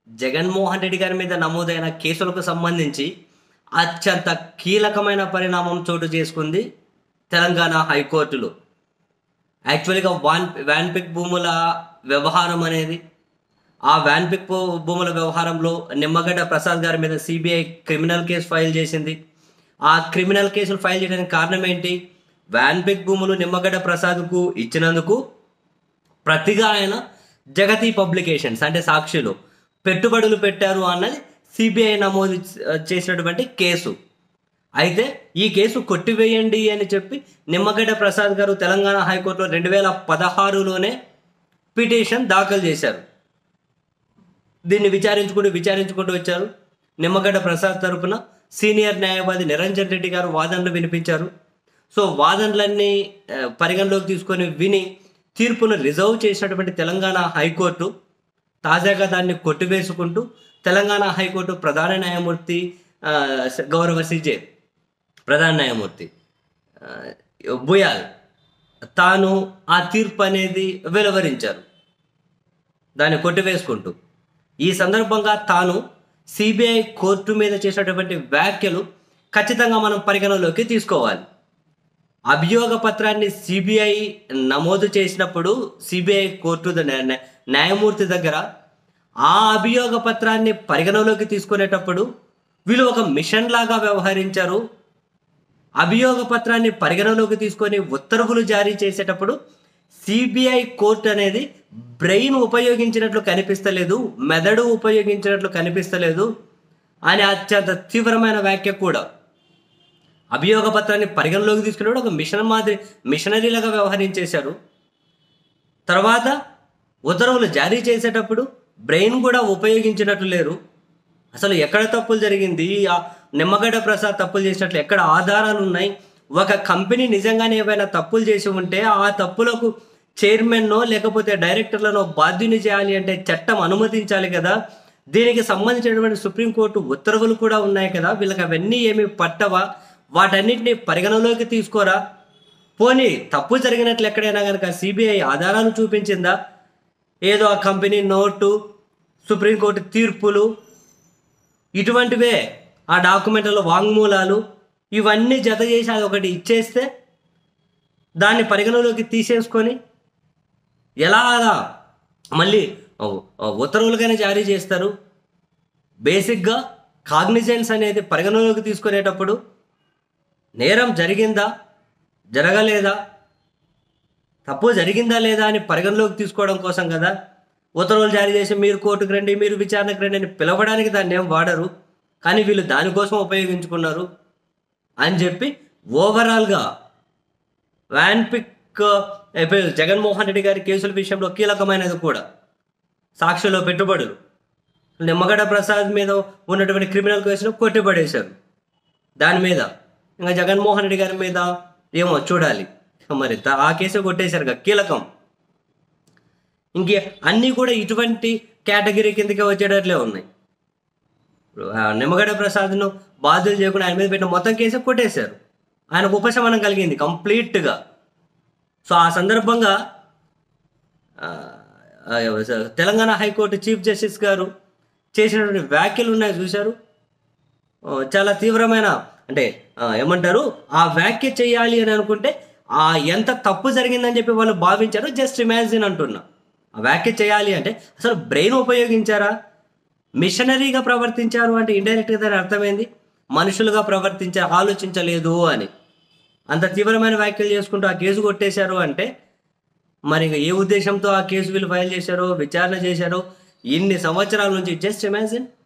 జగన్మోహన్ రెడ్డి గారి మీద నమోదైన కేసులకు సంబంధించి అత్యంత కీలకమైన పరిణామం చోటు చేసుకుంది తెలంగాణ హైకోర్టులో యాక్చువల్గా వాన్ వ్యాన్పిక్ భూముల వ్యవహారం అనేది ఆ వ్యాన్పిక్ భూ- భూముల వ్యవహారంలో నిమ్మగడ్డ ప్రసాద్ గారి మీద సిబిఐ క్రిమినల్ కేసు ఫైల్ చేసింది ఆ క్రిమినల్ కేసులు ఫైల్ చేయడానికి కారణం ఏంటి వ్యాన్పిక్ భూములు నిమ్మగడ్డ ప్రసాద్కు ఇచ్చినందుకు ప్రతిగా ఆయన జగతి పబ్లికేషన్స్ అంటే సాక్షులు పెట్టుబడులు పెట్టారు అన్నది సిబిఐ నమోదు చే- చేసినటువంటి కేసు అయితే ఈ కేసు కొట్టివేయండి అని చెప్పి నిమ్మగడ్డ ప్రసాద్ గారు తెలంగాణ హైకోర్టులో రెండు వేల పదహారులోనే పిటిషన్ దాఖలు చేశారు దీన్ని విచారించుకుంటూ విచారించుకుంటూ వచ్చారు నిమ్మగడ్డ ప్రసాద్ తరపున సీనియర్ న్యాయవాది నిరంజన్ రెడ్డి గారు వాదనలు వినిపించారు సో వాదనలన్నీ ఆ, పరిగణలోకి తీసుకొని విని తీర్పును రిజర్వ్ చేసినటువంటి తెలంగాణ హైకోర్టు తాజాగా దాన్ని కొట్టివేసుకుంటూ తెలంగాణ హైకోర్టు ప్రధాన న్యాయమూర్తి ఆ, గౌరవ సిజే ప్రధాన న్యాయమూర్తి ఆ, బుయాల్ తాను ఆ తీర్పు అనేది వెలువరించారు దాన్ని కొట్టివేసుకుంటూ ఈ సందర్భంగా తాను సిబిఐ కోర్టు మీద చేసినటువంటి వ్యాఖ్యలు ఖచ్చితంగా మనం పరిగణలోకి తీసుకోవాలి అభియోగ పత్రాన్ని సిబిఐ నమోదు చేసినప్పుడు సిబిఐ కోర్టు ద- న్యా- న్యాయమూర్తి దగ్గర ఆ అభియోగ పత్రాన్ని పరిగణలోకి తీసుకునేటప్పుడు వీళ్ళు ఒక మిషన్ లాగా వ్యవహరించారు అభియోగ పత్రాన్ని పరిగణలోకి తీసుకొని ఉత్తర్వులు జారీ చేసేటప్పుడు సిబిఐ కోర్టు అనేది బ్రెయిన్ ఉపయోగించినట్లు కనిపిస్తలేదు మెదడు ఉపయోగించినట్లు కనిపిస్తలేదు అని అత్యంత తీవ్రమైన వ్యాఖ్య కూడా అభియోగ పత్రాన్ని పరిగణలోకి తీసుకునేప్పుడు ఒక మిషన్ మాదిరి మిషనరీలాగా వ్యవహరించేశారు తర్వాత ఉత్తర్వులు జారీ చేసేటప్పుడు బ్రెయిన్ కూడా ఉపయోగించినట్లు లేరు అసలు ఎక్కడ తప్పులు జరిగింది ఆ నిమ్మగడ్డ ప్రసాద్ తప్పులు చేసినట్లు ఎక్కడ ఆధారాలు ఉన్నాయి ఒక కంపెనీ నిజంగానే ఏవైనా తప్పులు చేసి ఉంటే ఆ తప్పులకు చైర్మన్నో లేకపోతే డైరెక్టర్లను బాధ్యుని చేయాలి అంటే చట్టం అనుమతించాలి కదా దీనికి సంబంధించినటువంటి సుప్రీంకోర్టు ఉత్తర్వులు కూడా ఉన్నాయి కదా వీళ్ళకి అవన్నీ ఏమి పట్టవా వాటన్నిటిని పరిగణలోకి తీసుకోరా పోనీ తప్పు జరిగినట్లు ఎక్కడైనా కనుక సిబిఐ ఆధారాలు చూపించిందా ఏదో ఆ కంపెనీ నోటు సుప్రీంకోర్టు తీర్పులు ఇటువంటివే ఆ డాక్యుమెంట్లలో వాంగ్మూలాలు ఇవన్నీ జత చేసి అది ఒకటి ఇచ్చేస్తే దాన్ని పరిగణలోకి తీసేసుకొని ఎలా అలా మళ్ళీ ఉత్తర్వులుగానే జారీ చేస్తారు బేసిక్గా కాగ్నిజెన్స్ అనేది పరిగణలోకి తీసుకునేటప్పుడు నేరం జరిగిందా జరగలేదా తప్పు జరిగిందా లేదా అని పరిగణలోకి తీసుకోవడం కోసం కదా ఉత్తర్వులు జారీ చేసి మీరు కోర్టుకు రండి మీరు విచారణకు రండి అని పిలవడానికి దాన్ని ఏం వాడరు కానీ వీళ్ళు దానికోసం ఉపయోగించుకున్నారు అని చెప్పి ఓవరాల్గా వ్యాన్పిక్ ఇప్పుడు జగన్మోహన్ రెడ్డి గారి కేసుల విషయంలో కీలకమైనది కూడా సాక్షిలో పెట్టుబడులు నిమ్మగడ్డ ప్రసాద్ మీద ఉన్నటువంటి క్రిమినల్ కేసును కొట్టిపడేశారు దాని మీద ఇంకా జగన్మోహన్ రెడ్డి గారి మీద ఏమో చూడాలి మరి త- ఆ కేసు కొట్టేశారు కదా కీలకం ఇంకే అన్నీ కూడా ఇటువంటి కేటగిరీ కిందకే వచ్చేటట్లే ఉన్నాయి ఇప్పుడు ఆ నిమ్మగడ్డ ప్రసాద్ను బాధ్యులు చేయకుండా ఆయన మీద పెట్టిన మొత్తం కేసు కొట్టేశారు ఆయనకు ఉపశమనం కలిగింది కంప్లీట్గా సో ఆ సందర్భంగా ఆ, ఆ, తెలంగాణ హైకోర్టు చీఫ్ జస్టిస్ గారు చేసినటువంటి వ్యాఖ్యలు ఉన్నాయి చూశారు ఆ, చాలా తీవ్రమైన అంటే ఆ, ఏమంటారు ఆ వ్యాఖ్య చేయాలి అని అనుకుంటే ఆ ఎంత తప్పు జరిగిందని చెప్పి వాళ్ళు భావించారు జస్ట్ ఇమాజిన్ అంటున్నా ఆ వ్యాఖ్య చేయాలి అంటే అసలు బ్రెయిన్ ఉపయోగించారా మిషనరీగా ప్రవర్తించారు అంటే ఇండైరెక్ట్గా దాని అర్థమైంది మనుషులుగా ప్రవర్తించే ఆలోచించలేదు అని అంత తీవ్రమైన వ్యాఖ్యలు చేసుకుంటూ ఆ కేసు కొట్టేశారు అంటే మరి ఇంకా ఏ ఉద్దేశంతో ఆ కేసు వీళ్ళు ఫైల్ చేశారో విచారణ చేశారో ఇన్ని సంవత్సరాల నుంచి జస్ట్ ఇమాజిన్